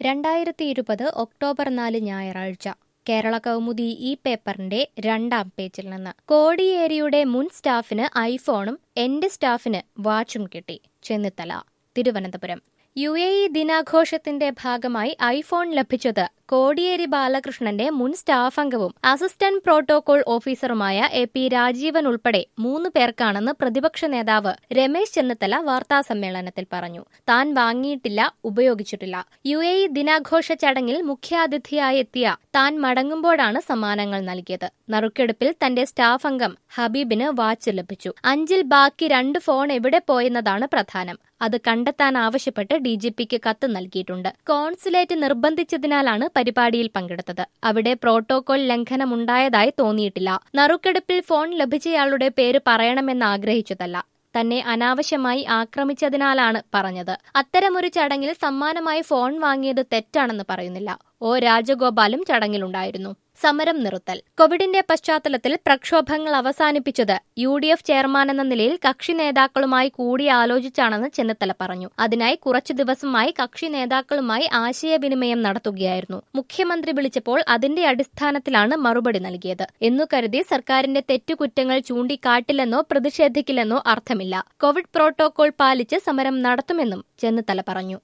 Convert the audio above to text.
രണ്ടായിരത്തി ഇരുപത് ഒക്ടോബർ നാല് ഞായറാഴ്ച കേരള കൗമുദി ഈ പേപ്പറിന്റെ രണ്ടാം പേജിൽ നിന്ന് കോടിയേരിയുടെ മുൻ സ്റ്റാഫിന് ഐഫോണും എന്റെ സ്റ്റാഫിന് വാച്ചും കിട്ടി Chennithala Thiruvananthapuram U A E ദിനാഘോഷത്തിന്റെ ഭാഗമായി ഐഫോൺ ലഭിച്ചത് കോടിയേരി ബാലകൃഷ്ണന്റെ മുൻ സ്റ്റാഫ് അംഗവും അസിസ്റ്റന്റ് പ്രോട്ടോകോൾ ഓഫീസറുമായ എ പി രാജീവൻ ഉൾപ്പെടെ മൂന്ന് പേർക്കാണെന്ന് പ്രതിപക്ഷ നേതാവ് രമേശ് ചെന്നിത്തല വാർത്താസമ്മേളനത്തിൽ പറഞ്ഞു താൻ വാങ്ങിയിട്ടില്ല ഉപയോഗിച്ചിട്ടില്ല യു എ ഇ ദിനാഘോഷ ചടങ്ങിൽ മുഖ്യാതിഥിയായി എത്തിയ താൻ മടങ്ങുമ്പോഴാണ് സമ്മാനങ്ങൾ നൽകിയത് നറുക്കെടുപ്പിൽ തന്റെ സ്റ്റാഫ് അംഗം ഹബീബിന് വാച്ച് ലഭിച്ചു അഞ്ചിൽ ബാക്കി രണ്ട് ഫോൺ എവിടെ പോയെന്നതാണ് പ്രധാനം അത് കണ്ടെത്താൻ ആവശ്യപ്പെട്ട് ഡി ജി പിക്ക് കത്ത് നൽകിയിട്ടുണ്ട് കോൺസുലേറ്റ് നിർബന്ധിച്ചതിനാലാണ് പരിപാടിയിൽ പങ്കെടുത്തത് അവിടെ പ്രോട്ടോകോൾ ലംഘനമുണ്ടായതായി തോന്നിയിട്ടില്ല നറുക്കെടുപ്പിൽ ഫോൺ ലഭിച്ചയാളുടെ പേര് പറയണമെന്ന് ആഗ്രഹിച്ചതല്ല തന്നെ അനാവശ്യമായി ആക്രമിച്ചതിനാലാണ് പറഞ്ഞത് അത്തരമൊരു ചടങ്ങിൽ സമ്മാനമായി ഫോൺ വാങ്ങിയത് തെറ്റാണെന്ന് പറയുന്നില്ല ഒ രാജഗോപാലും ചടങ്ങിലുണ്ടായിരുന്നു സമരം നിർത്തൽ കോവിഡിന്റെ പശ്ചാത്തലത്തിൽ പ്രക്ഷോഭങ്ങൾ അവസാനിപ്പിച്ചത് യു ഡി എഫ് ചെയർമാൻ എന്ന നിലയിൽ കക്ഷി നേതാക്കളുമായി കൂടിയാലോചിച്ചാണെന്ന് ചെന്നിത്തല പറഞ്ഞു അതിനായി കുറച്ചു ദിവസമായി കക്ഷി നേതാക്കളുമായി ആശയവിനിമയം നടത്തുകയായിരുന്നു മുഖ്യമന്ത്രി വിളിച്ചപ്പോൾ അതിന്റെ അടിസ്ഥാനത്തിലാണ് മറുപടി നൽകിയത് എന്നു കരുതി സർക്കാരിന്റെ തെറ്റുകുറ്റങ്ങൾ ചൂണ്ടിക്കാട്ടില്ലെന്നോ പ്രതിഷേധിക്കില്ലെന്നോ അർത്ഥമില്ല കോവിഡ് പ്രോട്ടോകോൾ പാലിച്ച് സമരം നടത്തുമെന്നും ചെന്നിത്തല പറഞ്ഞു